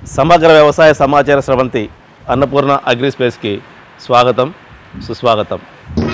సమగ్ర వ్యవసాయ సమాచార స్రవంతి అన్నపూర్ణ అగ్రి స్పేస్కి స్వాగతం సుస్వాగతం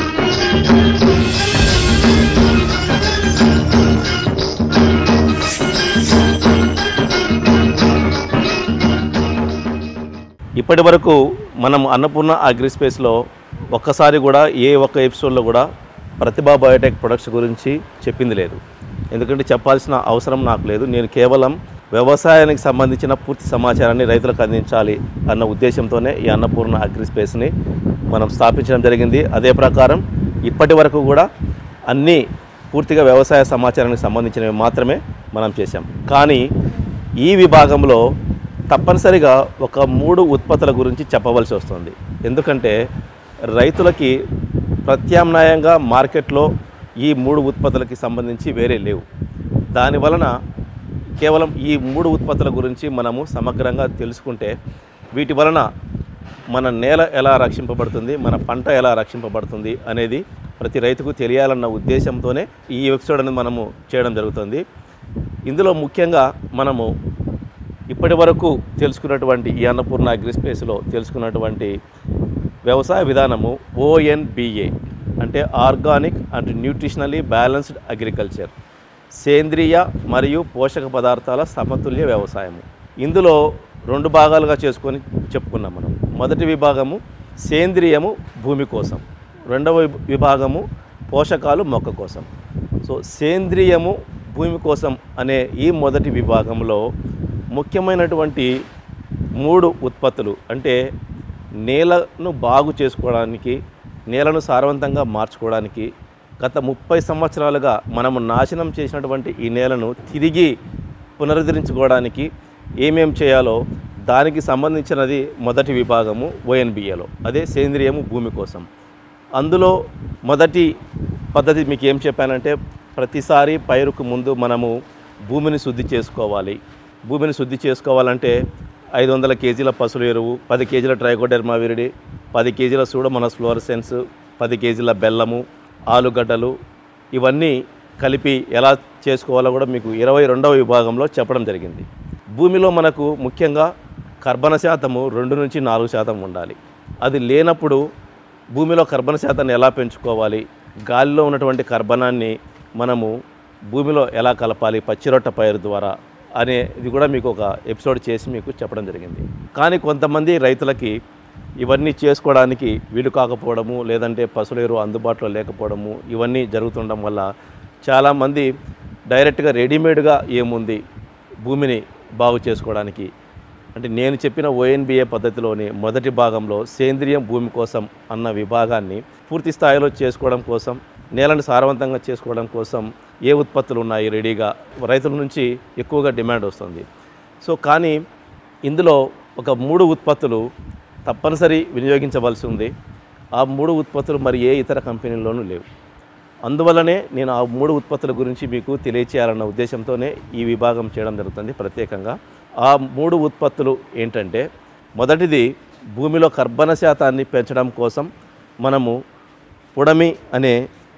ఇప్పటి వరకు మనం అన్నపూర్ణ అగ్రి స్పేస్లో ఒక్కసారి కూడా ఏ ఒక్క ఎపిసోడ్లో కూడా ప్రతిభా బయోటెక్ ప్రొడక్ట్స్ గురించి చెప్పింది లేదు ఎందుకంటే చెప్పాల్సిన అవసరం నాకు లేదు నేను కేవలం వ్యవసాయానికి సంబంధించిన పూర్తి సమాచారాన్ని రైతులకు అందించాలి అన్న ఉద్దేశంతోనే ఈ అన్నపూర్ణ అగ్రి స్పేస్ని మనం స్థాపించడం జరిగింది అదే ప్రకారం ఇప్పటి వరకు కూడా అన్నీ పూర్తిగా వ్యవసాయ సమాచారానికి సంబంధించినవి మాత్రమే మనం చేశాం కానీ ఈ విభాగంలో తప్పనిసరిగా ఒక మూడు ఉత్పత్తుల గురించి చెప్పవలసి వస్తుంది ఎందుకంటే రైతులకి ప్రత్యామ్నాయంగా మార్కెట్లో ఈ మూడు ఉత్పత్తులకి సంబంధించి వేరే లేవు దాని వలన కేవలం ఈ మూడు ఉత్పత్తుల గురించి మనము సమగ్రంగా తెలుసుకుంటే వీటి వలన మన నేల ఎలా రక్షింపబడుతుంది మన పంట ఎలా రక్షింపబడుతుంది అనేది ప్రతి రైతుకు తెలియాలన్న ఉద్దేశంతోనే ఈ ఎపిసోడ్ అనేది మనము చేయడం జరుగుతుంది ఇందులో ముఖ్యంగా మనము ఇప్పటి వరకు తెలుసుకున్నటువంటి ఈ అన్నపూర్ణ అగ్రి స్పేస్లో తెలుసుకున్నటువంటి వ్యవసాయ విధానము ఓఎన్బిఏ అంటే organic and nutritionally balanced agriculture సేంద్రియ మరియు పోషక పదార్థాల సమతుల్య వ్యవసాయము ఇందులో రెండు భాగాలుగా చేసుకొని చెప్పుకున్నాం మనం మొదటి విభాగము సేంద్రియము భూమి కోసం రెండవ విభ- విభాగము పోషకాలు మొక్క కోసం సో సేంద్రియము భూమి కోసం అనే ఈ మొదటి విభాగంలో ముఖ్యమైనటువంటి మూడు ఉత్పత్తులు అంటే నేలను బాగు చేసుకోవడానికి నేలను సారవంతంగా మార్చుకోవడానికి గత ముప్పై సంవత్సరాలుగా మనము నాశనం చేసినటువంటి ఈ నేలను తిరిగి పునరుద్ధరించుకోవడానికి ఏమేం చేయాలో దానికి సంబంధించినది మొదటి విభాగము ఓఎన్బిఏలో అదే సేంద్రియము భూమి కోసం అందులో మొదటి పద్ధతి మీకు ఏం చెప్పానంటే ప్రతిసారి పైరుకు ముందు మనము భూమిని శుద్ధి చేసుకోవాలి భూమిని శుద్ధి చేసుకోవాలంటే ఐదు వందల కేజీల పసులు ఎరువు పది కేజీల ట్రైకోడెర్మా విరిడి పది కేజీల సూడమోనస్ ఫ్లోరసెన్స్ పది కేజీల బెల్లము ఆలుగడ్డలు ఇవన్నీ కలిపి ఎలా చేసుకోవాలో కూడా మీకు ఇరవై రెండవ విభాగంలో చెప్పడం జరిగింది భూమిలో మనకు ముఖ్యంగా కర్బన శాతము రెండు నుంచి నాలుగు శాతం ఉండాలి అది లేనప్పుడు భూమిలో కర్బన శాతాన్ని ఎలా పెంచుకోవాలి గాలిలో ఉన్నటువంటి కర్బనాన్ని మనము భూమిలో ఎలా కలపాలి పచ్చిరొట్ట పైరు ద్వారా అనేది కూడా మీకు ఒక ఎపిసోడ్ చేసి మీకు చెప్పడం జరిగింది కానీ కొంతమంది రైతులకి ఇవన్నీ చేసుకోవడానికి వీలు కాకపోవడము లేదంటే పశువుల ఎరువు అందుబాటులో లేకపోవడము ఇవన్నీ జరుగుతుండడం వల్ల చాలామంది డైరెక్ట్గా రెడీమేడ్గా ఏముంది భూమిని బాగు చేసుకోవడానికి అంటే నేను చెప్పిన ఓఎన్బిఏ పద్ధతిలోని మొదటి భాగంలో సేంద్రియం భూమి కోసం అన్న విభాగాన్ని పూర్తి స్థాయిలో చేసుకోవడం కోసం నేలను సారవంతంగా చేసుకోవడం కోసం ఏ ఉత్పత్తులు ఉన్నాయి రెడీగా రైతుల నుంచి ఎక్కువగా డిమాండ్ వస్తుంది సో కానీ ఇందులో ఒక మూడు ఉత్పత్తులు తప్పనిసరి వినియోగించవలసి ఉంది ఆ మూడు ఉత్పత్తులు మరి ఏ ఇతర కంపెనీల్లోనూ లేవు అందువల్లనే నేను ఆ మూడు ఉత్పత్తుల గురించి మీకు తెలియచేయాలన్న ఉద్దేశంతోనే ఈ విభాగం చేయడం జరుగుతుంది ప్రత్యేకంగా ఆ మూడు ఉత్పత్తులు ఏంటంటే మొదటిది భూమిలో కర్బన శాతాన్ని పెంచడం కోసం మనము పుడమి అనే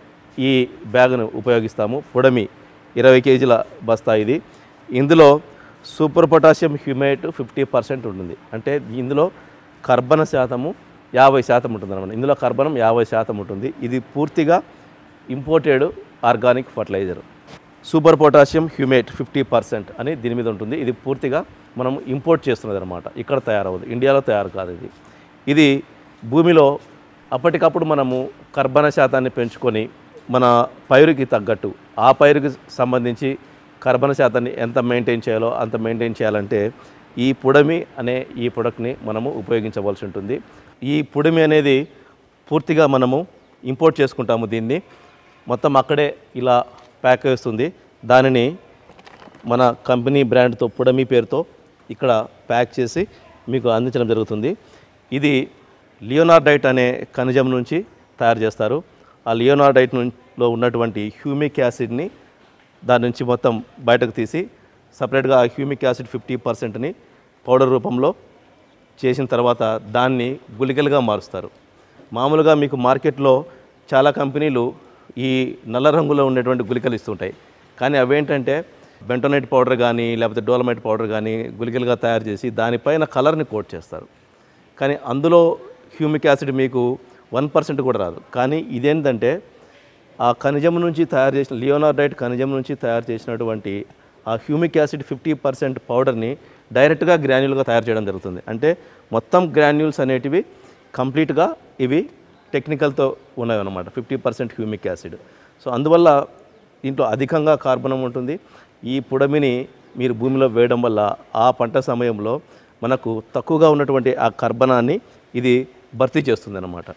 ఈ బ్యాగును ఉపయోగిస్తాము పుడమి ఇరవై కేజీల బస్తా ఇది ఇందులో super potassium humate fifty percent ఉంటుంది అంటే ఇందులో కర్బన శాతము యాభై శాతం ఉంటుంది అనమాట ఇందులో కర్బనం యాభై శాతం ఉంటుంది ఇది పూర్తిగా imported organic fertiliser super potassium humate fifty percent అని దీని మీద ఉంటుంది ఇది పూర్తిగా మనం ఇంపోర్ట్ చేస్తున్నది అనమాట ఇక్కడ తయారవ్వదు ఇండియాలో తయారు కాదు ఇది ఇది భూమిలో అప్పటికప్పుడు మనము కర్బన శాతాన్ని పెంచుకొని మన పైరుకి తగ్గట్టు ఆ పైరుకి సంబంధించి కర్బన శాతాన్ని ఎంత మెయింటైన్ చేయాలో అంత మెయింటైన్ చేయాలంటే ఈ పుడమి అనే ఈ ప్రొడక్ట్ని మనము ఉపయోగించవలసి ఉంటుంది ఈ పుడమి అనేది పూర్తిగా మనము ఇంపోర్ట్ చేసుకుంటాము దీన్ని మొత్తం అక్కడే ఇలా ప్యాక్ వేస్తుంది దానిని మన కంపెనీ బ్రాండ్తో పుడమి పేరుతో ఇక్కడ ప్యాక్ చేసి మీకు అందించడం జరుగుతుంది ఇది లియోనార్డైట్ అనే ఖనిజం నుంచి తయారు చేస్తారు ఆ లియోనార్డైట్ లో ఉన్నటువంటి హ్యూమిక్ యాసిడ్ని దాని నుంచి మొత్తం బయటకు తీసి సపరేట్గా ఆ హ్యూమిక్ యాసిడ్ ఫిఫ్టీ పర్సెంట్ని పౌడర్ రూపంలో చేసిన తర్వాత దాన్ని గుళికలుగా మారుస్తారు మామూలుగా మీకు మార్కెట్లో చాలా కంపెనీలు ఈ నల్ల రంగులో ఉండేటువంటి గుళికలు ఇస్తుంటాయి కానీ అవేంటంటే బెంటోనైట్ పౌడర్ కానీ లేకపోతే డోలమైట్ పౌడర్ కానీ గులికలుగా తయారు చేసి దానిపైన కలర్ని కోట్ చేస్తారు కానీ అందులో హ్యూమిక్ యాసిడ్ మీకు వన్ పర్సెంట్ కూడా రాదు కానీ ఇదేంటంటే ఆ ఖనిజం నుంచి తయారు చేసిన లియోనార్డైట్ ఖనిజం నుంచి తయారు చేసినటువంటి ఆ హ్యూమిక్ యాసిడ్ ఫిఫ్టీ పర్సెంట్ పౌడర్ని డైరెక్ట్గా గ్రాన్యూల్గా తయారు చేయడం జరుగుతుంది అంటే మొత్తం గ్రాన్యూల్స్ అనేటివి కంప్లీట్గా ఇవి టెక్నికల్తో ఉన్నాయి అన్నమాట fifty percent humic acid so అందువల్ల దీంట్లో అధికంగా కార్బనం ఉంటుంది ఈ పుడమిని మీరు భూమిలో వేయడం వల్ల ఆ పంట సమయంలో మనకు తక్కువగా ఉన్నటువంటి ఆ కర్బనాన్ని ఇది భర్తీ చేస్తుంది అన్నమాట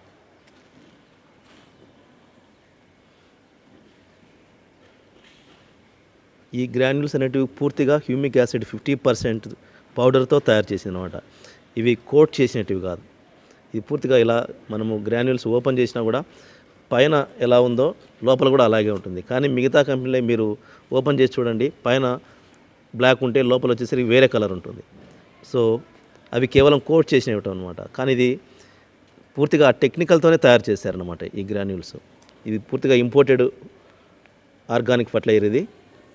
ఈ గ్రాన్యూల్స్ అనేటివి పూర్తిగా హ్యూమిక్ యాసిడ్ ఫిఫ్టీ పర్సెంట్ పౌడర్తో తయారు చేసింది అనమాట ఇవి కోట్ చేసినటివి కాదు ఇది పూర్తిగా ఇలా మనము గ్రాన్యూల్స్ ఓపెన్ చేసినా కూడా పైన ఎలా ఉందో లోపల కూడా అలాగే ఉంటుంది కానీ మిగతా కంపెనీలో మీరు ఓపెన్ చేసి చూడండి పైన బ్లాక్ ఉంటే లోపల వచ్చేసరికి వేరే కలర్ ఉంటుంది సో అవి కేవలం కోట్ చేసినవి అనమాట కానీ ఇది పూర్తిగా టెక్నికల్తోనే తయారు చేశారనమాట ఈ గ్రాన్యూల్స్ ఇది పూర్తిగా ఇంపోర్టెడ్ ఆర్గానిక్ ఫర్టిలైజర్ ఇది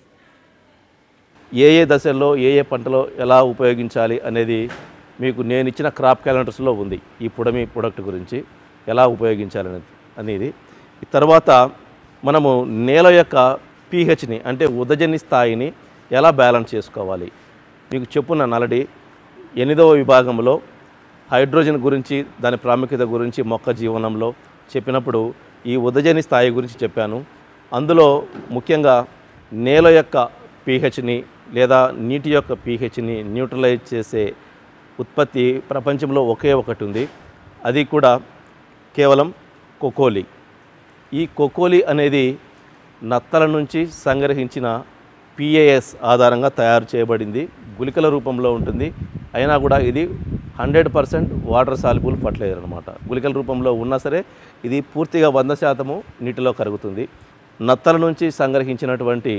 ఏ ఏ దశల్లో ఏ ఏ పంటలో ఎలా ఉపయోగించాలి అనేది మీకు నేను ఇచ్చిన క్రాప్ క్యాలెండర్స్లో ఉంది ఈ పుడమి ప్రొడక్ట్ గురించి ఎలా ఉపయోగించాలి అనేది అనేది ఈ తర్వాత మనము నేల యొక్క పీహెచ్ని అంటే ఉదజని స్థాయిని ఎలా బ్యాలెన్స్ చేసుకోవాలి మీకు చెప్పున్నాను ఆల్రెడీ ఎనిమిదవ విభాగంలో హైడ్రోజన్ గురించి దాని ప్రాముఖ్యత గురించి మొక్క జీవనంలో చెప్పినప్పుడు ఈ ఉదజని స్థాయి గురించి చెప్పాను అందులో ముఖ్యంగా నేల యొక్క పీహెచ్ని లేదా నీటి యొక్క పీహెచ్ని న్యూట్రలైజ్ చేసే ఉత్పత్తి ప్రపంచంలో ఒకే ఒకటి ఉంది అది కూడా కేవలం కొకోలి ఈ కొకోలి అనేది నత్తల నుంచి సంగ్రహించిన పిఏఎస్ ఆధారంగా తయారు చేయబడింది గుళికల రూపంలో ఉంటుంది అయినా కూడా ఇది hundred percent water soluble fertiliser అనమాట గుళికల రూపంలో ఉన్నా సరే ఇది పూర్తిగా వంద శాతము నీటిలో కరుగుతుంది నత్తల నుంచి సంగ్రహించినటువంటి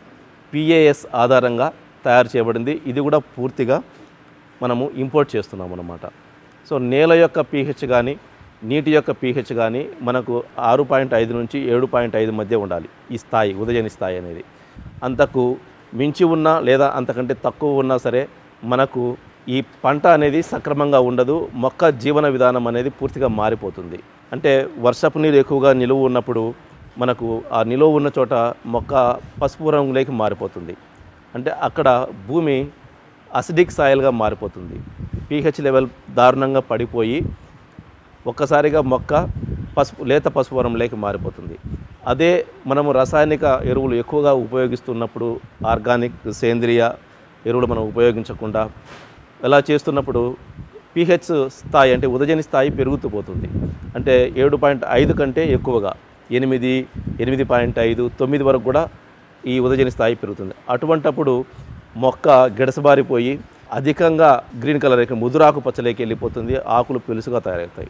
పిఏఎస్ ఆధారంగా తయారు చేయబడింది ఇది కూడా పూర్తిగా మనము ఇంపోర్ట్ చేస్తున్నాం అన్నమాట సో నేల యొక్క పీహెచ్ కానీ నీటి యొక్క పీహెచ్ కానీ మనకు ఆరు పాయింట్ ఐదు నుంచి ఏడు పాయింట్ ఐదు మధ్య ఉండాలి ఈ స్థాయి ఉదయని స్థాయి అనేది అంతకు మించి ఉన్నా లేదా అంతకంటే తక్కువ ఉన్నా సరే మనకు ఈ పంట అనేది సక్రమంగా ఉండదు మొక్క జీవన విధానం అనేది పూర్తిగా మారిపోతుంది అంటే వర్షపు నీరు ఎక్కువగా నిలువ ఉన్నప్పుడు మనకు ఆ నిలువ ఉన్న చోట మొక్క పసుపు రంగులోకి మారిపోతుంది అంటే అక్కడ భూమి అసిడిక్ సాయిల్గా మారిపోతుంది పీహెచ్ లెవెల్ దారుణంగా పడిపోయి ఒక్కసారిగా మొక్క పసుపు లేత పసుపు రంగులోకి మారిపోతుంది అదే మనము రసాయనిక ఎరువులు ఎక్కువగా ఉపయోగిస్తున్నప్పుడు ఆర్గానిక్ సేంద్రియ ఎరువులు మనం ఉపయోగించకుండా ఇలా చేస్తున్నప్పుడు పీహెచ్ స్థాయి అంటే ఉదజని స్థాయి పెరుగుతూ పోతుంది అంటే ఏడు పాయింట్ ఐదు కంటే ఎక్కువగా ఎనిమిది ఎనిమిది పాయింట్ ఐదు తొమ్మిది వరకు కూడా ఈ ఉదజని స్థాయి పెరుగుతుంది అటువంటప్పుడు మొక్క గిడసబారిపోయి అధికంగా గ్రీన్ కలర్ ముదురాకు పచ్చలేకి వెళ్ళిపోతుంది ఆకులు పెలుసుగా తయారవుతాయి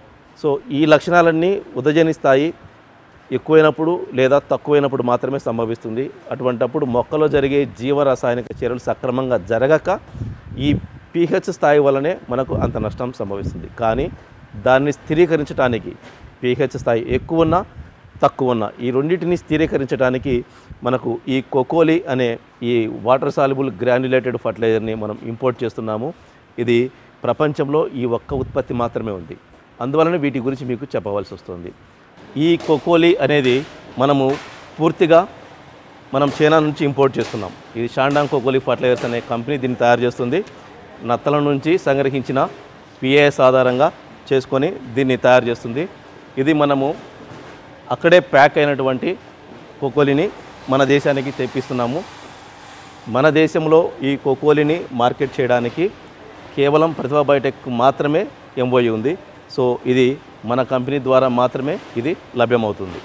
సో ఈ లక్షణాలన్నీ ఉదజని స్థాయి ఎక్కువైనప్పుడు లేదా తక్కువైనప్పుడు మాత్రమే సంభవిస్తుంది అటువంటప్పుడు మొక్కలో జరిగే జీవరసాయనిక చర్యలు సక్రమంగా జరగక ఈ పీహెచ్ స్థాయి వల్లనే మనకు అంత నష్టం సంభవిస్తుంది కానీ దాన్ని స్థిరీకరించడానికి పీహెచ్ స్థాయి ఎక్కువ ఉన్నా తక్కువ ఉన్నా ఈ రెండింటిని స్థిరీకరించడానికి మనకు ఈ కొకోలి అనే ఈ వాటర్ సాల్యుబుల్ గ్రాన్యులేటెడ్ ఫర్టిలైజర్ని మనం ఇంపోర్ట్ చేస్తున్నాము ఇది ప్రపంచంలో ఈ ఒక్క ఉత్పత్తి మాత్రమే ఉంది అందువలన వీటి గురించి మీకు చెప్పవలసి వస్తుంది ఈ కొకోలి అనేది మనము పూర్తిగా మనం చైనా నుంచి ఇంపోర్ట్ చేస్తున్నాం ఇది షాండాంగ్ కోకోలి ఫర్టిలైజర్స్ అనే కంపెనీ దీన్ని తయారు చేస్తుంది నత్తల నుంచి సంగ్రహించిన పిఏఎస్ ఆధారంగా చేసుకొని దీన్ని తయారు చేస్తుంది ఇది మనము అక్కడే ప్యాక్ అయినటువంటి కోకోలిని మన దేశానికి తెప్పిస్తున్నాము మన దేశంలో ఈ కోకోలిని మార్కెట్ చేయడానికి కేవలం ప్రతిభా బయోటెక్ మాత్రమే ఎంఓఈ ఉంది సో ఇది మన కంపెనీ ద్వారా మాత్రమే ఇది లభ్యమవుతుంది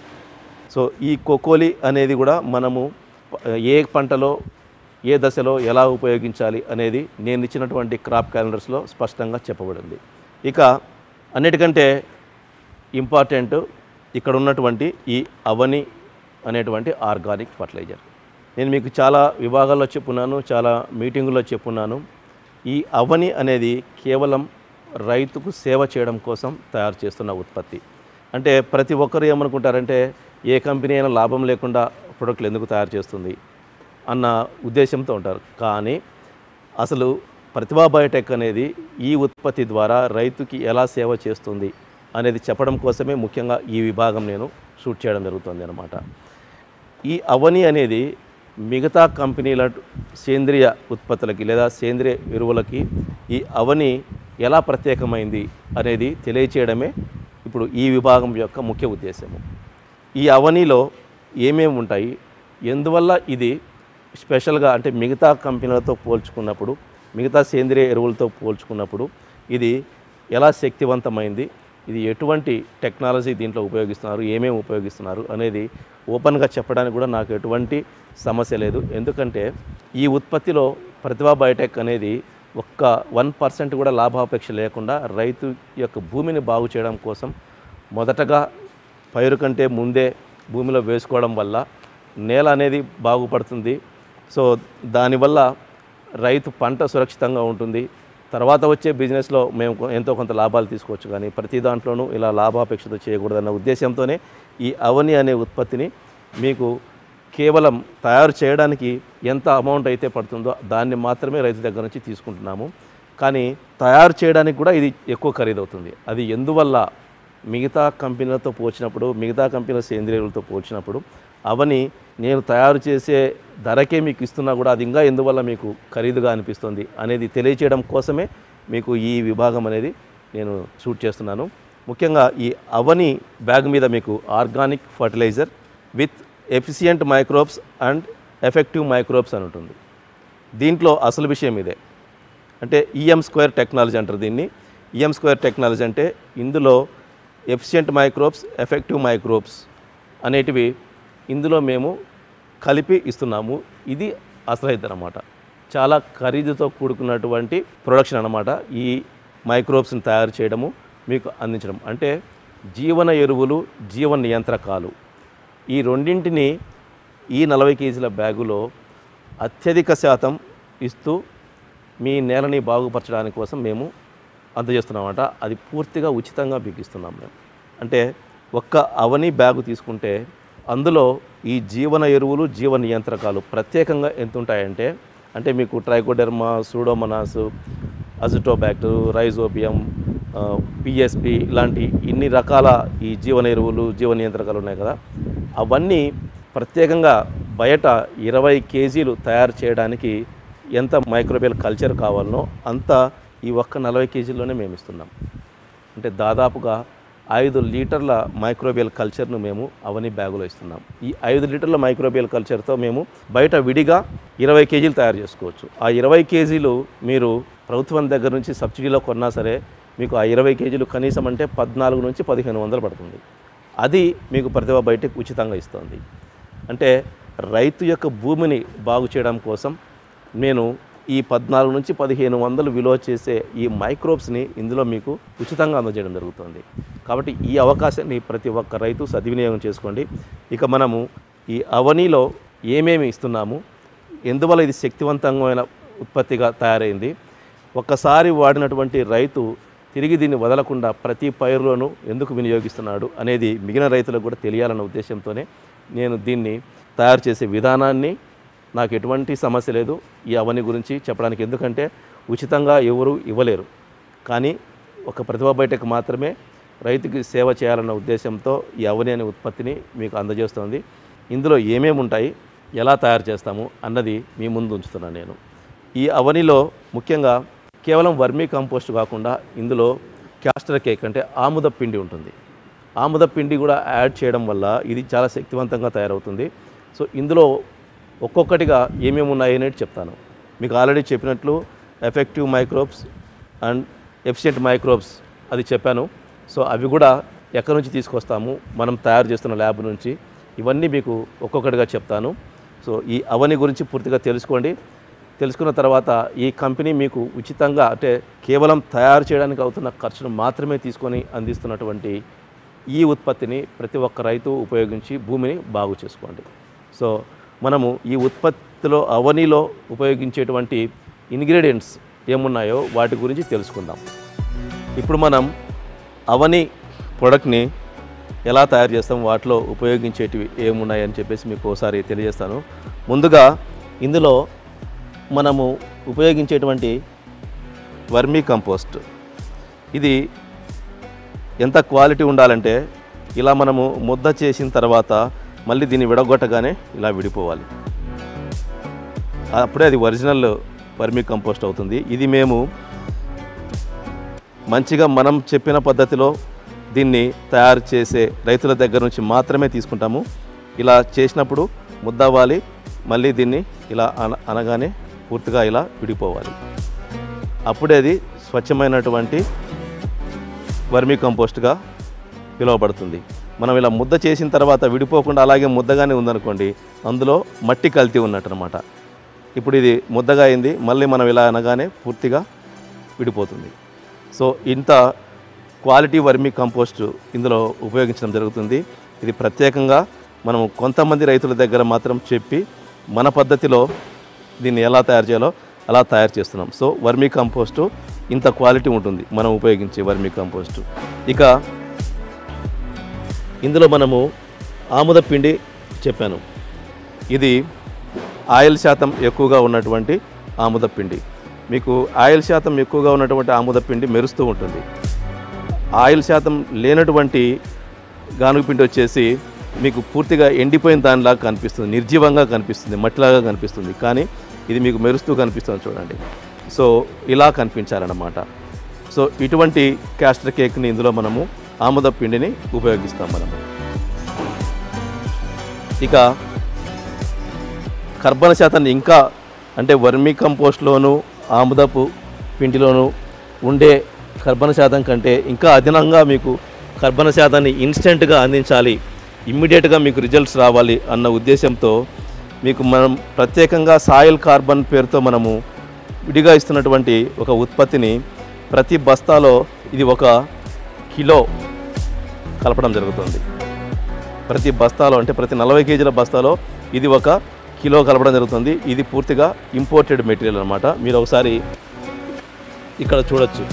సో ఈ కొకోలి అనేది కూడా మనము ప- ఏ పంటలో ఏ దశలో ఎలా ఉపయోగించాలి అనేది నేను ఇచ్చినటువంటి క్రాప్ క్యాలెండర్స్లో స్పష్టంగా చెప్పబడింది ఇక అన్నిటికంటే ఇంపార్టెంట్ ఇక్కడ ఉన్నటువంటి ఈ అవని అనేటువంటి ఆర్గానిక్ ఫర్టిలైజర్ నేను మీకు చాలా విభాగాల్లో చెప్పున్నాను చాలా మీటింగుల్లో చెప్పున్నాను ఈ అవని అనేది కేవలం రైతుకు సేవ చేయడం కోసం తయారు చేస్తున్న ఉత్పత్తి అంటే ప్రతి ఒక్కరు ఏమనుకుంటారంటే ఏ కంపెనీ అయినా లాభం లేకుండా ప్రొడక్ట్లు ఎందుకు తయారు చేస్తుంది అన్న ఉద్దేశంతో ఉంటారు కానీ అసలు ప్రతిభా బయోటెక్ అనేది ఈ ఉత్పత్తి ద్వారా రైతుకి ఎలా సేవ చేస్తుంది అనేది చెప్పడం కోసమే ముఖ్యంగా ఈ విభాగం నేను షూట్ చేయడం జరుగుతుంది అనమాట ఈ అవని అనేది మిగతా కంపెనీల సేంద్రియ ఉత్పత్తులకి లేదా సేంద్రియ ఎరువులకి ఈ అవని ఎలా ప్రత్యేకమైంది అనేది తెలియచేయడమే ఇప్పుడు ఈ విభాగం యొక్క ముఖ్య ఉద్దేశము ఈ అవనిలో ఏమేమి ఉంటాయి ఎందువల్ల ఇది స్పెషల్గా అంటే మిగతా కంపెనీలతో పోల్చుకున్నప్పుడు మిగతా సేంద్రియ ఎరువులతో పోల్చుకున్నప్పుడు ఇది ఎలా శక్తివంతమైంది ఇది ఎటువంటి టెక్నాలజీ దీంట్లో ఉపయోగిస్తున్నారు ఏమేమి ఉపయోగిస్తున్నారు అనేది ఓపెన్గా చెప్పడానికి కూడా నాకు ఎటువంటి సమస్య లేదు ఎందుకంటే ఈ ఉత్పత్తిలో ప్రతిభా బయోటెక్ అనేది ఒక్క వన్ పర్సెంట్ కూడా లాభాపేక్ష లేకుండా రైతు యొక్క భూమిని బాగు చేయడం కోసం మొదటగా పైరు కంటే ముందే భూమిలో వేసుకోవడం వల్ల నేల అనేది బాగుపడుతుంది సో దానివల్ల రైతు పంట సురక్షితంగా ఉంటుంది తర్వాత వచ్చే బిజినెస్లో మేము కొ- ఎంతో కొంత లాభాలు తీసుకోవచ్చు కానీ ప్రతి దాంట్లోనూ ఇలా లాభాపేక్షతో చేయకూడదన్న ఉద్దేశంతోనే ఈ అవని అనే ఉత్పత్తిని మీకు కేవలం తయారు చేయడానికి ఎంత అమౌంట్ అయితే పడుతుందో దాన్ని మాత్రమే రైతు దగ్గర నుంచి తీసుకుంటున్నాము కానీ తయారు చేయడానికి కూడా ఇది ఎక్కువ ఖరీదవుతుంది అది ఎందువల్ల మిగతా కంపెనీలతో పోల్చినప్పుడు మిగతా కంపెనీల సేంద్రియులతో పోల్చినప్పుడు అవని నేను తయారు చేసే ధరకే మీకు ఇస్తున్నా కూడా అది ఇంకా ఎందువల్ల మీకు ఖరీదుగా అనిపిస్తుంది అనేది తెలియచేయడం కోసమే మీకు ఈ విభాగం అనేది నేను షూట్ చేస్తున్నాను ముఖ్యంగా ఈ అవని బ్యాగ్ మీద మీకు organic fertiliser with efficient microbes and effective microbes అని ఉంటుంది దీంట్లో అసలు విషయం ఇదే అంటే ఈఎం స్క్వేర్ టెక్నాలజీ అంటారు దీన్ని ఈఎం స్క్వేర్ టెక్నాలజీ అంటే ఇందులో ఎఫిషియంట్ మైక్రోబ్స్ ఎఫెక్టివ్ మైక్రోబ్స్ అనేటివి ఇందులో మేము కలిపి ఇస్తున్నాము ఇది అసలైతే అనమాట చాలా ఖరీదుతో కూడుకున్నటువంటి ప్రొడక్షన్ అన్నమాట ఈ మైక్రోబ్స్ని తయారు చేయడము మీకు అందించడం అంటే జీవన ఎరువులు జీవ నియంత్రకాలు ఈ రెండింటిని ఈ నలభై కేజీల బ్యాగులో అత్యధిక శాతం ఇస్తూ మీ నేలని బాగుపరచడానికి కోసం మేము అందజేస్తున్నామట అది పూర్తిగా ఉచితంగా మీకు ఇస్తున్నాం మేము అంటే ఒక్క అవని బ్యాగు తీసుకుంటే అందులో ఈ జీవన ఎరువులు జీవ నియంత్రకాలు ప్రత్యేకంగా ఎంత ఉంటాయంటే అంటే మీకు Trichoderma Pseudomonas Azotobacter Rhizobium PSP ఇలాంటి ఇన్ని రకాల ఈ జీవన ఎరువులు జీవ నియంత్రకాలు ఉన్నాయి కదా అవన్నీ ప్రత్యేకంగా బయట ఇరవై కేజీలు తయారు చేయడానికి ఎంత మైక్రోబియల్ కల్చర్ కావాలనో అంత ఈ ఒక్క నలభై కేజీల్లోనే మేము ఇస్తున్నాం అంటే దాదాపుగా ఐదు లీటర్ల మైక్రోబియల్ కల్చర్ను మేము అవని బ్యాగులో ఇస్తున్నాం ఈ ఐదు లీటర్ల మైక్రోబియల్ కల్చర్తో మేము బయట విడిగా ఇరవై కేజీలు తయారు చేసుకోవచ్చు ఆ ఇరవై కేజీలు మీరు ప్రభుత్వం దగ్గర నుంచి సబ్సిడీలో కొన్నా సరే మీకు ఆ ఇరవై కేజీలు కనీసం అంటే పద్నాలుగు నుంచి పదిహేను వందలు పడుతుంది అది మీకు ప్రతిభ బయటకు ఉచితంగా ఇస్తుంది అంటే రైతు యొక్క భూమిని బాగు చేయడం కోసం నేను ఈ పద్నాలుగు నుంచి పదిహేను వందలు విలువ చేసే ఈ మైక్రోబ్స్ని ఇందులో మీకు ఉచితంగా అందజేయడం జరుగుతుంది కాబట్టి ఈ అవకాశాన్ని ప్రతి ఒక్క రైతు సద్వినియోగం చేసుకోండి ఇక మనము ఈ అవనిలో ఏమేమి ఇస్తున్నాము ఎందువల్ల ఇది శక్తివంతమైన ఉత్పత్తిగా తయారైంది ఒక్కసారి వాడినటువంటి రైతు తిరిగి దీన్ని వదలకుండా ప్రతి పైరులోనూ ఎందుకు వినియోగిస్తున్నాడు అనేది మిగిలిన రైతులకు కూడా తెలియాలన్న ఉద్దేశంతోనే నేను దీన్ని తయారు చేసే విధానాన్ని నాకు ఎటువంటి సమస్య లేదు ఈ అవని గురించి చెప్పడానికి ఎందుకంటే ఉచితంగా ఎవరు ఇవ్వలేరు కానీ ఒక ప్రతిభా బయటకు మాత్రమే రైతుకి సేవ చేయాలన్న ఉద్దేశంతో ఈ అవని అనే ఉత్పత్తిని మీకు అందజేస్తుంది ఇందులో ఏమేమి ఉంటాయి ఎలా తయారు చేస్తాము అన్నది మీ ముందు ఉంచుతున్నాను నేను ఈ అవనిలో ముఖ్యంగా కేవలం వర్మీ కంపోస్ట్ కాకుండా ఇందులో క్యాస్టర్ కేక్ అంటే ఆముద పిండి ఉంటుంది ఆముద పిండి కూడా యాడ్ చేయడం వల్ల ఇది చాలా శక్తివంతంగా తయారవుతుంది సో ఇందులో ఒక్కొక్కటిగా ఏమేమి ఉన్నాయి అనేది చెప్తాను మీకు ఆల్రెడీ చెప్పినట్లు effective microbes and efficient microbes అది చెప్పాను సో అవి కూడా ఎక్కడి నుంచి తీసుకొస్తాము మనం తయారు చేస్తున్న ల్యాబ్ నుంచి ఇవన్నీ మీకు ఒక్కొక్కటిగా చెప్తాను సో ఈ అవని గురించి పూర్తిగా తెలుసుకోండి తెలుసుకున్న తర్వాత ఈ కంపెనీ మీకు ఉచితంగా అంటే కేవలం తయారు చేయడానికి అవుతున్న ఖర్చును మాత్రమే తీసుకొని అందిస్తున్నటువంటి ఈ ఉత్పత్తిని ప్రతి ఒక్క రైతు ఉపయోగించి భూమిని బాగు చేసుకోండి సో మనము ఈ ఉత్పత్తిలో అవనిలో ఉపయోగించేటువంటి ఇంగ్రీడియంట్స్ ఏమున్నాయో వాటి గురించి తెలుసుకుందాం ఇప్పుడు మనం అవని ప్రొడక్ట్ని ఎలా తయారు చేస్తాం వాటిలో ఉపయోగించేటివి ఏమున్నాయని చెప్పేసి మీకు ఒకసారి తెలియజేస్తాను ముందుగా ఇందులో మనము ఉపయోగించేటువంటి వర్మీ కంపోస్ట్ ఇది ఎంత క్వాలిటీ ఉండాలంటే ఇలా మనము ముద్ద చేసిన తర్వాత మళ్ళీ దీన్ని విడగొట్టగానే ఇలా విడిపోవాలి అప్పుడే అది ఒరిజినల్ వర్మీ కంపోస్ట్ అవుతుంది ఇది మేము మంచిగా మనం చెప్పిన పద్ధతిలో దీన్ని తయారు చేసే రైతుల దగ్గర నుంచి మాత్రమే తీసుకుంటాము ఇలా చేసినప్పుడు ముద్దవ్వాలి మళ్ళీ దీన్ని ఇలా అన అనగానే పూర్తిగా ఇలా విడిపోవాలి అప్పుడే అది స్వచ్ఛమైనటువంటి వర్మీ కంపోస్ట్గా పిలువబడుతుంది మనం ఇలా ముద్ద చేసిన తర్వాత విడిపోకుండా అలాగే ముద్దగానే ఉందనుకోండి అందులో మట్టి కల్తీ ఉన్నట్టు అనమాట ఇప్పుడు ఇది ముద్దగా అయింది మళ్ళీ మనం ఇలా అనగానే పూర్తిగా విడిపోతుంది సో ఇంత క్వాలిటీ వర్మీ కంపోస్ట్ ఇందులో ఉపయోగించడం జరుగుతుంది ఇది ప్రత్యేకంగా మనం కొంతమంది రైతుల దగ్గర మాత్రం చెప్పి మన పద్ధతిలో దీన్ని ఎలా తయారు చేయాలో అలా తయారు చేస్తున్నాం సో వర్మీ కంపోస్టు ఇంత క్వాలిటీ ఉంటుంది మనం ఉపయోగించే వర్మీ కంపోస్టు ఇక ఇందులో మనము ఆముద పిండి చెప్పాను ఇది ఆయిల్ శాతం ఎక్కువగా ఉన్నటువంటి ఆముద పిండి మీకు ఆయిల్ శాతం ఎక్కువగా ఉన్నటువంటి ఆముద పిండి మెరుస్తూ ఉంటుంది ఆయిల్ శాతం లేనటువంటి గానుగ పిండి వచ్చేసి మీకు పూర్తిగా ఎండిపోయిన దానిలాగా కనిపిస్తుంది నిర్జీవంగా కనిపిస్తుంది మట్టిలాగా కనిపిస్తుంది కానీ ఇది మీకు మెరుస్తూ కనిపిస్తుంది చూడండి సో ఇలా కనిపించాలన్నమాట సో ఇటువంటి క్యాస్టర్ కేక్ని ఇందులో మనము ఆముద పిండిని ఉపయోగిస్తాం మనము ఇక కర్బన శాతాన్ని ఇంకా అంటే వర్మీ కంపోస్ట్లోను ఆముదపు పిండిలోను ఉండే కర్బన శాతం కంటే ఇంకా అదనంగా మీకు కర్బన శాతాన్ని ఇన్స్టెంట్గా అందించాలి ఇమ్మీడియట్గా మీకు రిజల్ట్స్ రావాలి అన్న ఉద్దేశంతో మీకు మనం ప్రత్యేకంగా సాయిల్ కార్బన్ పేరుతో మనము విడిగా ఇస్తున్నటువంటి ఒక ఉత్పత్తిని ప్రతి బస్తాలో ఇది ఒక కిలో కలపడం జరుగుతుంది ప్రతి బస్తాలో అంటే ప్రతి నలభై కేజీల బస్తాలో ఇది ఒక కిలో కలపడం జరుగుతుంది ఇది పూర్తిగా ఇంపోర్టెడ్ మెటీరియల్ అనమాట మీరు ఒకసారి ఇక్కడ చూడొచ్చు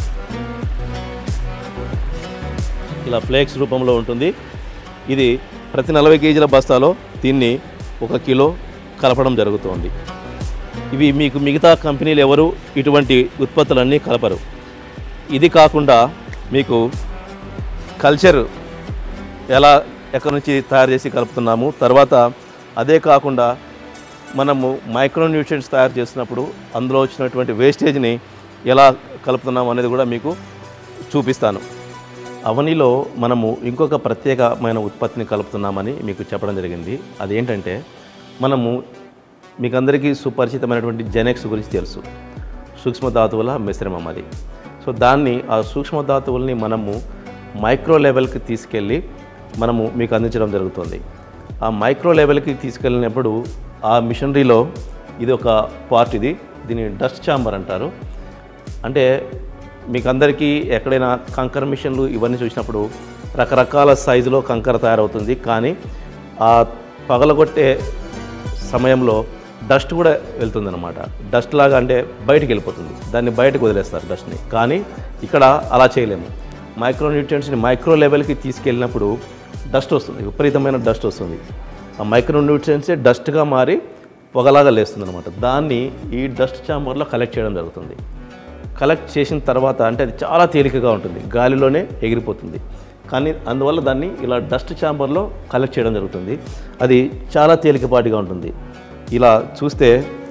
ఇలా ఫ్లేక్స్ రూపంలో ఉంటుంది ఇది ప్రతి నలభై కేజీల బస్తాలో దీన్ని ఒక కిలో కలపడం జరుగుతుంది ఇవి మీకు మిగతా కంపెనీలు ఎవరు ఇటువంటి ఉత్పత్తులన్నీ కలపరు ఇది కాకుండా మీకు కల్చర్ ఎలా ఎక్కడి నుంచి తయారు చేసి కలుపుతున్నాము తర్వాత అదే కాకుండా మనము మైక్రో న్యూట్రియంట్స్ తయారు చేసినప్పుడు అందులో వచ్చినటువంటి వేస్టేజ్ని ఎలా కలుపుతున్నాము అనేది కూడా మీకు చూపిస్తాను అవనిలో మనము ఇంకొక ప్రత్యేకమైన ఉత్పత్తిని కలుపుతున్నామని మీకు చెప్పడం జరిగింది అదేంటంటే మనము మీకు అందరికీ సుపరిచితమైనటువంటి జెనెక్స్ గురించి తెలుసు సూక్ష్మ ధాతువుల మిశ్రమం అది సో దాన్ని ఆ సూక్ష్మ ధాతువుల్ని మనము మైక్రో లెవెల్కి తీసుకెళ్ళి మనము మీకు అందించడం జరుగుతుంది ఆ మైక్రో లెవెల్కి తీసుకెళ్ళినప్పుడు ఆ మిషనరీలో ఇది ఒక పార్ట్ ఇది దీన్ని డస్ట్ ఛాంబర్ అంటారు అంటే మీకు అందరికీ ఎక్కడైనా కంకర మిషన్లు ఇవన్నీ చూసినప్పుడు రకరకాల సైజులో కంకర తయారవుతుంది కానీ ఆ పగలగొట్టే సమయంలో డస్ట్ కూడా వెళ్తుందన్నమాట డస్ట్ లాగా అంటే బయటికి వెళ్ళిపోతుంది దాన్ని బయటకు వదిలేస్తారు డస్ట్ని కానీ ఇక్కడ అలా చేయలేము మైక్రో న్యూట్రియంట్స్ని మైక్రో లెవెల్కి తీసుకెళ్ళినప్పుడు డస్ట్ వస్తుంది విపరీతమైన డస్ట్ వస్తుంది ఆ మైక్రో న్యూట్రియంట్సే డస్ట్గా మారి పొగలాగా లేస్తుంది అనమాట దాన్ని ఈ డస్ట్ ఛాంబర్లో కలెక్ట్ చేయడం జరుగుతుంది కలెక్ట్ చేసిన తర్వాత అంటే అది చాలా తేలికగా ఉంటుంది గాలిలోనే ఎగిరిపోతుంది కానీ అందువల్ల దాన్ని ఇలా డస్ట్ ఛాంబర్లో కలెక్ట్ చేయడం జరుగుతుంది అది చాలా తేలికపాటిగా ఉంటుంది ఇలా చూస్తే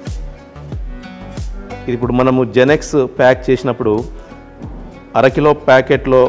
ఇది ఇప్పుడు మనము జెనెక్స్ ప్యాక్ చేసినప్పుడు అరకిలో ప్యాకెట్లో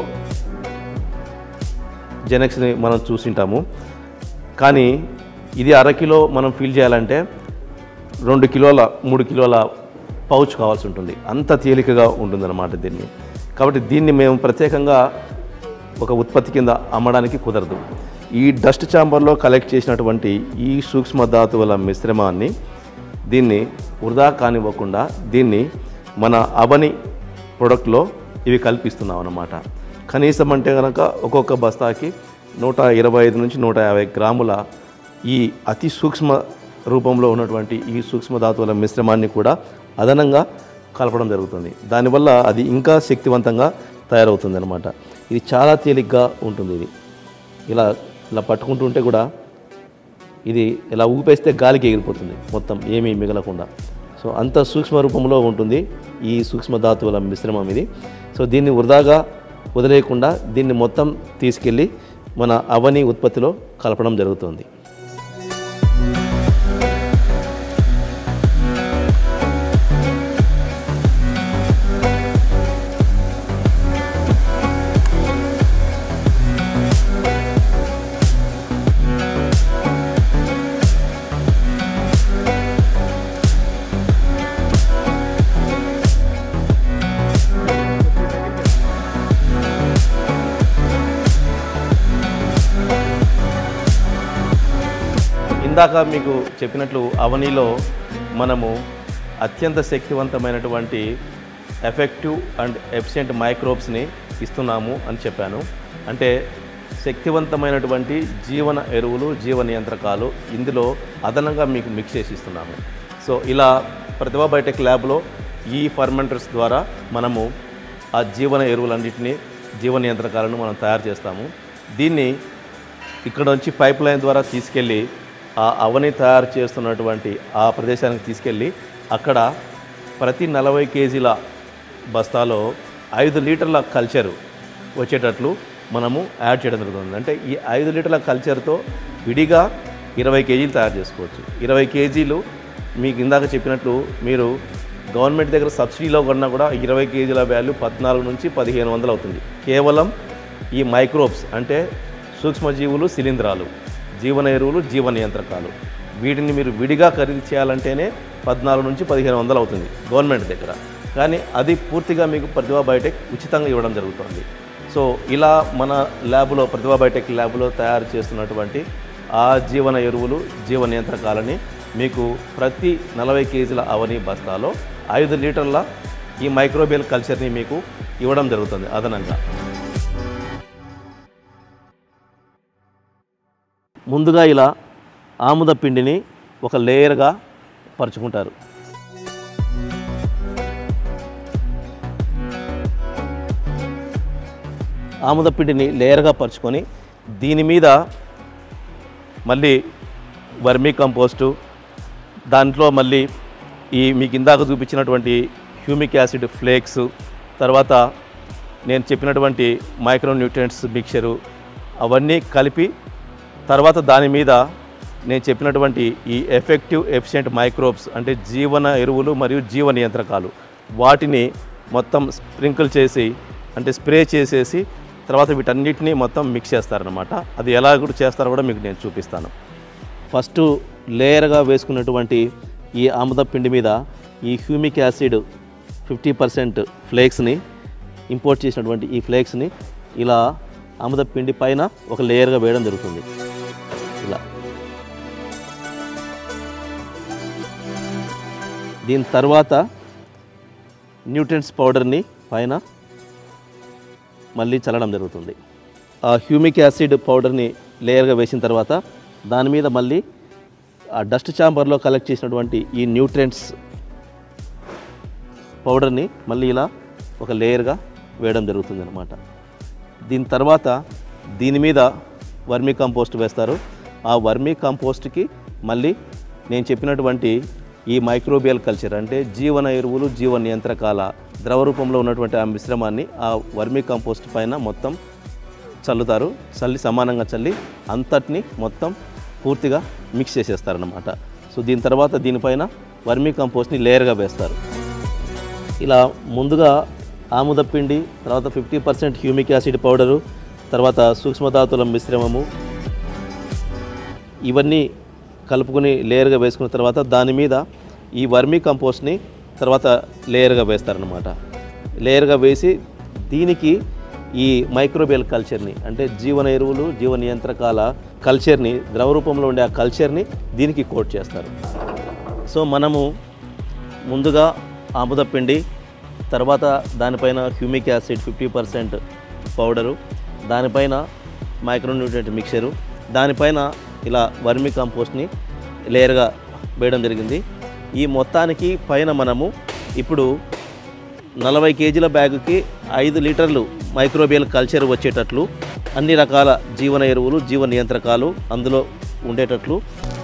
జెనెక్స్ని మనం చూసింటాము కానీ ఇది అరకిలో మనం ఫిల్ చేయాలంటే రెండు కిలోల మూడు కిలోల పౌచ్ కావాల్సి ఉంటుంది అంత తేలికగా ఉంటుందన్నమాట దీన్ని కాబట్టి దీన్ని మేము ప్రత్యేకంగా ఒక ఉత్పత్తి కింద అమ్మడానికి కుదరదు ఈ డస్ట్ ఛాంబర్లో కలెక్ట్ చేసినటువంటి ఈ సూక్ష్మ ధాతువుల మిశ్రమాన్ని దీన్ని వృధా కానివ్వకుండా దీన్ని మన అవని ప్రొడక్ట్లో ఇవి కల్పిస్తున్నాం అన్నమాట కనీసం అంటే కనుక ఒక్కొక్క బస్తాకి నూట ఇరవై ఐదు నుంచి నూట యాభై గ్రాముల ఈ అతి సూక్ష్మ రూపంలో ఉన్నటువంటి ఈ సూక్ష్మ ధాతువుల మిశ్రమాన్ని కూడా అదనంగా కలపడం జరుగుతుంది దానివల్ల అది ఇంకా శక్తివంతంగా తయారవుతుంది అనమాట ఇది చాలా తేలిగ్గా ఉంటుంది ఇది ఇలా ఇలా పట్టుకుంటుంటే కూడా ఇది ఇలా ఊపేస్తే గాలికి ఎగిరిపోతుంది మొత్తం ఏమీ మిగలకుండా సో అంత సూక్ష్మ రూపంలో ఉంటుంది ఈ సూక్ష్మ ధాతువుల మిశ్రమం ఇది సో దీన్ని వృధాగా వదిలేయకుండా దీన్ని మొత్తం తీసుకెళ్ళి మన అవని ఉత్పత్తిలో కలపడం జరుగుతుంది ఇందాక మీకు చెప్పినట్లు అవనిలో మనము అత్యంత శక్తివంతమైనటువంటి ఎఫెక్టివ్ అండ్ ఎఫిషియెంట్ మైక్రోబ్స్ని ఇస్తున్నాము అని చెప్పాను అంటే శక్తివంతమైనటువంటి జీవన ఎరువులు జీవ నియంత్రకాలు ఇందులో అదనంగా మీకు మిక్స్ చేసి ఇస్తున్నాము సో ఇలా ప్రతిభా బయోటెక్ ల్యాబ్లో ఈ ఫర్మెంటర్స్ ద్వారా మనము ఆ జీవన ఎరువులన్నింటినీ జీవ నియంత్రకాలను మనం తయారు చేస్తాము దీన్ని ఇక్కడ నుంచి పైప్ లైన్ ద్వారా తీసుకెళ్ళి ఆ అవని తయారు చేస్తున్నటువంటి ఆ ప్రదేశానికి తీసుకెళ్ళి అక్కడ ప్రతి నలభై కేజీల బస్తాలో ఐదు లీటర్ల కల్చరు వచ్చేటట్లు మనము యాడ్ చేయడం జరుగుతుంది అంటే ఈ ఐదు లీటర్ల కల్చర్తో విడిగా ఇరవై కేజీలు తయారు చేసుకోవచ్చు ఇరవై కేజీలు మీకు ఇందాక చెప్పినట్లు మీరు గవర్నమెంట్ దగ్గర సబ్సిడీలో కొన్నా కూడా ఇరవై కేజీల వాల్యూ పద్నాలుగు నుంచి పదిహేను వందలు అవుతుంది కేవలం ఈ మైక్రోబ్స్ అంటే సూక్ష్మజీవులు శిలీంధ్రాలు జీవన ఎరువులు జీవ నియంత్రకాలు వీటిని మీరు విడిగా ఖరీదు చేయాలంటేనే పద్నాలుగు నుంచి పదిహేను వందలు అవుతుంది గవర్నమెంట్ దగ్గర కానీ అది పూర్తిగా మీకు ప్రతిభా బయోటెక్ ఉచితంగా ఇవ్వడం జరుగుతుంది సో ఇలా మన ల్యాబ్లో ప్రతిభా బయోటెక్ ల్యాబ్లో తయారు చేస్తున్నటువంటి ఆ జీవన ఎరువులు జీవ నియంత్రకాలని మీకు ప్రతి నలభై కేజీల అవని బస్తాలో ఐదు లీటర్ల ఈ మైక్రోబియల్ కల్చర్ని మీకు ఇవ్వడం జరుగుతుంది అదనంగా ముందుగా ఇలా ఆముద పిండిని ఒక లేయర్గా పరుచుకుంటారు ఆముద పిండిని లేయర్గా పరుచుకొని దీని మీద మళ్ళీ వర్మీ కంపోస్టు దాంట్లో మళ్ళీ ఈ మీకు ఇందాక చూపించినటువంటి హ్యూమిక్ యాసిడ్ ఫ్లేక్స్ తర్వాత నేను చెప్పినటువంటి మైక్రో న్యూట్రియంట్స్ మిక్చరు అవన్నీ కలిపి తర్వాత దాని మీద నేను చెప్పినటువంటి ఈ ఎఫెక్టివ్ ఎఫిషియెంట్ మైక్రోబ్స్ అంటే జీవన ఎరువులు మరియు జీవ నియంత్రకాలు వాటిని మొత్తం స్ప్రింకిల్ చేసి అంటే స్ప్రే చేసేసి తర్వాత వీటన్నిటిని మొత్తం మిక్స్ చేస్తారనమాట అది ఎలా కూడా చేస్తారో కూడా మీకు నేను చూపిస్తాను ఫస్ట్ లేయర్గా వేసుకున్నటువంటి ఈ ఆముద పిండి మీద ఈ హ్యూమిక్ యాసిడ్ ఫిఫ్టీ పర్సెంట్ ఫ్లేక్స్ని ఇంపోర్ట్ చేసినటువంటి ఈ ఫ్లేక్స్ని ఇలా ఆముద పిండి పైన ఒక లేయర్గా వేయడం జరుగుతుంది ఇలా దీని తర్వాత న్యూట్రియంట్స్ పౌడర్ని పైన మళ్ళీ చల్లడం జరుగుతుంది ఆ హ్యూమిక్ యాసిడ్ పౌడర్ని లేయర్గా వేసిన తర్వాత దాని మీద మళ్ళీ ఆ డస్ట్ ఛాంబర్లో కలెక్ట్ చేసినటువంటి ఈ న్యూట్రియంట్స్ పౌడర్ని మళ్ళీ ఇలా ఒక లేయర్గా వేయడం జరుగుతుంది అనమాట దీని తర్వాత దీని మీద వర్మీ కంపోస్ట్ వేస్తారు ఆ వర్మీ కంపోస్ట్కి మళ్ళీ నేను చెప్పినటువంటి ఈ మైక్రోబియల్ కల్చర్ అంటే జీవన ఎరువులు జీవ నియంత్రకాల ద్రవ రూపంలో ఉన్నటువంటి ఆ మిశ్రమాన్ని ఆ వర్మీ కంపోస్ట్ పైన మొత్తం చల్లుతారు చల్లి సమానంగా చల్లి అంతటిని మొత్తం పూర్తిగా మిక్స్ చేసేస్తారనమాట సో దీని తర్వాత దీనిపైన వర్మీ కంపోస్ట్ని లేయర్గా వేస్తారు ఇలా ముందుగా ఆముద పిండి తర్వాత fifty percent humic acid powder తర్వాత సూక్ష్మధాతుల మిశ్రమము ఇవన్నీ కలుపుకొని లేయర్గా వేసుకున్న తర్వాత దాని మీద ఈ వర్మీ కంపోస్ట్ని తర్వాత లేయర్గా వేస్తారనమాట లేయర్గా వేసి దీనికి ఈ మైక్రోబియల్ కల్చర్ని అంటే జీవన ఎరువులు జీవ నియంత్రకాల కల్చర్ని ద్రవ రూపంలో ఉండే ఆ కల్చర్ని దీనికి కోట్ చేస్తారు సో మనము ముందుగా ఆముద పిండి తర్వాత దానిపైన humic acid fifty percent powder దానిపైన మైక్రోన్యూట్రియంట్ మిక్చరు దానిపైన ఇలా వర్మి కంపోస్ట్ని లేయర్గా వేయడం జరిగింది ఈ మొత్తానికి పైన మనము ఇప్పుడు నలభై కేజీల బ్యాగుకి ఐదు లీటర్లు మైక్రోబియల్ కల్చర్ వచ్చేటట్లు అన్ని రకాల జీవన ఎరువులు జీవ నియంత్రకాలు అందులో ఉండేటట్లు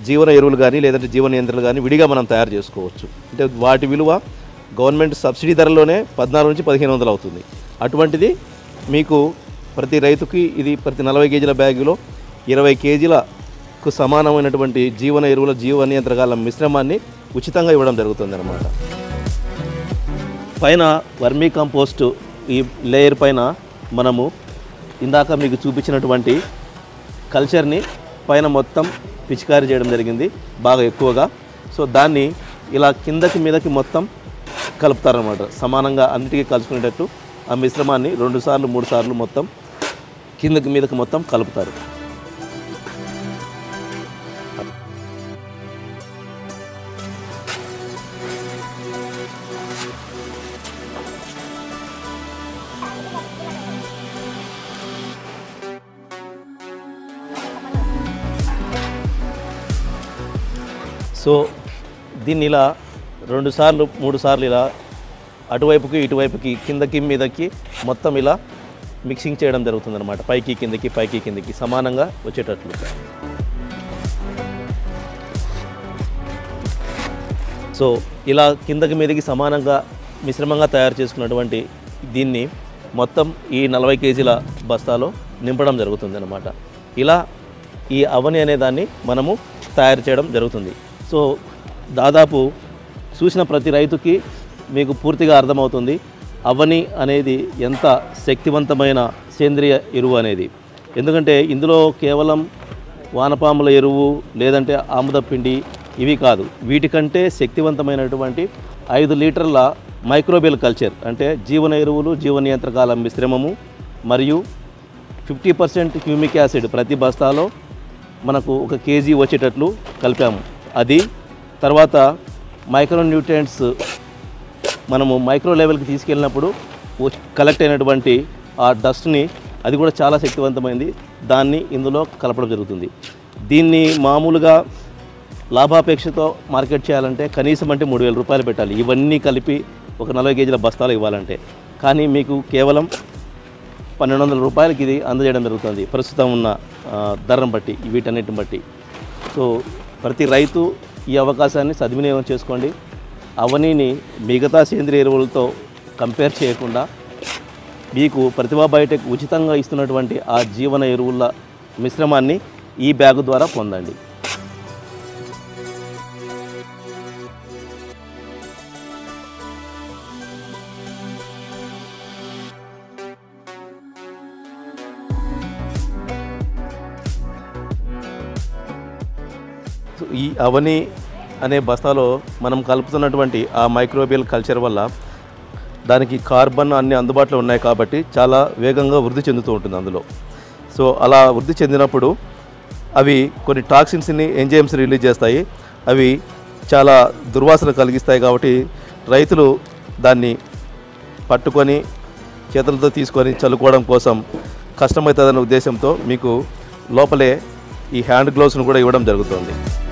జీవన ఎరువులు కానీ లేదంటే జీవన యంత్రాలు కానీ విడిగా మనం తయారు చేసుకోవచ్చు అంటే వాటి విలువ గవర్నమెంట్ సబ్సిడీ ధరలోనే పద్నాలుగు నుంచి పదిహేను వందలు అవుతుంది అటువంటిది మీకు ప్రతి రైతుకి ఇది ప్రతి నలభై కేజీల బ్యాగులో ఇరవై కేజీలకు సమానమైనటువంటి జీవన ఎరువుల జీవన యంత్రకాల మిశ్రమాన్ని ఉచితంగా ఇవ్వడం జరుగుతుంది అన్నమాట పైన వర్మీ కంపోస్ట్ ఈ లేయర్ పైన మనము ఇందాక మీకు చూపించినటువంటి కల్చర్ని పైన మొత్తం పిచికారీ చేయడం జరిగింది బాగా ఎక్కువగా సో దాన్ని ఇలా కిందకి మీదకి మొత్తం కలుపుతారనమాట సమానంగా అన్నిటికీ కలుసుకునేటట్టు ఆ మిశ్రమాన్ని రెండు సార్లు మూడు సార్లు మొత్తం కిందకి మీదకి మొత్తం కలుపుతారు సో దీన్ని ఇలా రెండు సార్లు మూడు సార్లు ఇలా అటువైపుకి ఇటువైపుకి కిందకి మీదకి మొత్తం ఇలా మిక్సింగ్ చేయడం జరుగుతుంది అనమాట పైకి కిందకి పైకి కిందకి సమానంగా వచ్చేటట్లు సో ఇలా కిందకి మీదకి సమానంగా మిశ్రమంగా తయారు చేసుకున్నటువంటి దీన్ని మొత్తం ఈ నలభై కేజీల బస్తాలో నింపడం జరుగుతుంది అనమాట ఇలా ఈ అవని అనే దాన్ని మనము తయారు చేయడం జరుగుతుంది సో దాదాపు చూసిన ప్రతి రైతుకి మీకు పూర్తిగా అర్థమవుతుంది అవని అనేది ఎంత శక్తివంతమైన సేంద్రియ ఎరువు అనేది ఎందుకంటే ఇందులో కేవలం వానపాముల ఎరువు లేదంటే ఆముద పిండి ఇవి కాదు వీటికంటే శక్తివంతమైనటువంటి ఐదు లీటర్ల మైక్రోబియల్ కల్చర్ అంటే జీవన ఎరువులు జీవ నియంత్రకాల మిశ్రమము మరియు ఫిఫ్టీ పర్సెంట్ హ్యూమిక్ యాసిడ్ ప్రతి బస్తాలో మనకు ఒక కేజీ వచ్చేటట్లు కలిపాము అది తర్వాత మైక్రో న్యూట్రియంట్స్ మనము మైక్రో లెవెల్కి తీసుకెళ్ళినప్పుడు వ- కలెక్ట్ అయినటువంటి ఆ డస్ట్ని అది కూడా చాలా శక్తివంతమైంది దాన్ని ఇందులో కలపడం జరుగుతుంది దీన్ని మామూలుగా లాభాపేక్షతో మార్కెట్ చేయాలంటే కనీసం అంటే మూడు వేల రూపాయలు పెట్టాలి ఇవన్నీ కలిపి ఒక నలభై కేజీల బస్తాలు ఇవ్వాలంటే కానీ మీకు కేవలం పన్నెండు వందల రూపాయలకి ఇది అందజేయడం జరుగుతుంది ప్రస్తుతం ఉన్న ఆ, ధరను బట్టి వీటన్నిటిని బట్టి సో ప్రతి రైతు ఈ అవకాశాన్ని సద్వినియోగం చేసుకోండి అవనీని మిగతా సేంద్రియ ఎరువులతో కంపేర్ చేయకుండా మీకు ప్రతిభా బయోటెక్ ఉచితంగా ఇస్తున్నటువంటి ఆ జీవన ఎరువుల మిశ్రమాన్ని ఈ బ్యాగు ద్వారా పొందండి సో ఈ అవని అనే బస్తాలో మనం కలుపుతున్నటువంటి ఆ మైక్రోబియల్ కల్చర్ వల్ల దానికి కార్బన్ అన్ని అందుబాటులో ఉన్నాయి కాబట్టి చాలా వేగంగా వృద్ధి చెందుతూ ఉంటుంది అందులో సో అలా వృద్ధి చెందినప్పుడు అవి కొన్ని టాక్సిన్స్ని ఎంజైమ్స్ రిలీజ్ చేస్తాయి అవి చాలా దుర్వాసన కలిగిస్తాయి కాబట్టి రైతులు దాన్ని పట్టుకొని చేతులతో తీసుకొని చల్లుకోవడం కోసం కష్టమవుతుందనే ఉద్దేశంతో మీకు లోపలే ఈ హ్యాండ్ గ్లౌస్ను కూడా ఇవ్వడం జరుగుతుంది